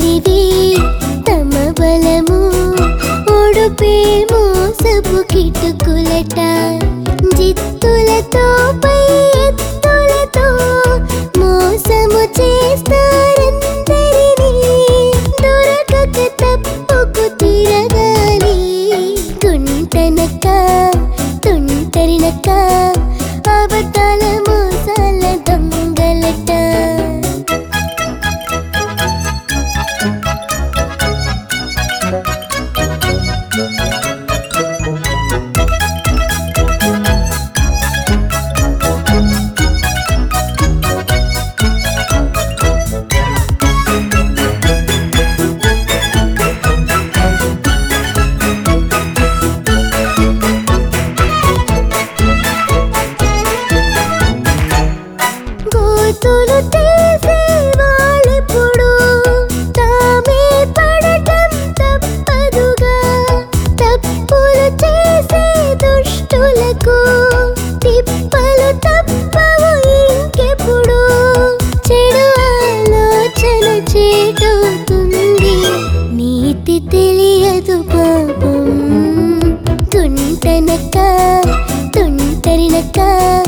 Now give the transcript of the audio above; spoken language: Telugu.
తనివి తమ బలము ఒడుపే మోసపు కిటుకులట జిత్తులతో పై ఎత్తులతో మోసము చేస్తారందరినీ దొరకక తప్పుకు తిరగాలి గుంటనక తుంటరినక అవతల మోసాల దొంగలట గోతులు తీసే వాళ్ళెప్పుడు తామే పడటం తప్పదుగా తప్పులు చేసే దుష్టులకు తిప్పలు తప్పవు ఇంకెప్పుడు చెడు ఆలోచన చేటవుతుంది నీతి తెలియదు పాపం తుంటనక తుంటరినక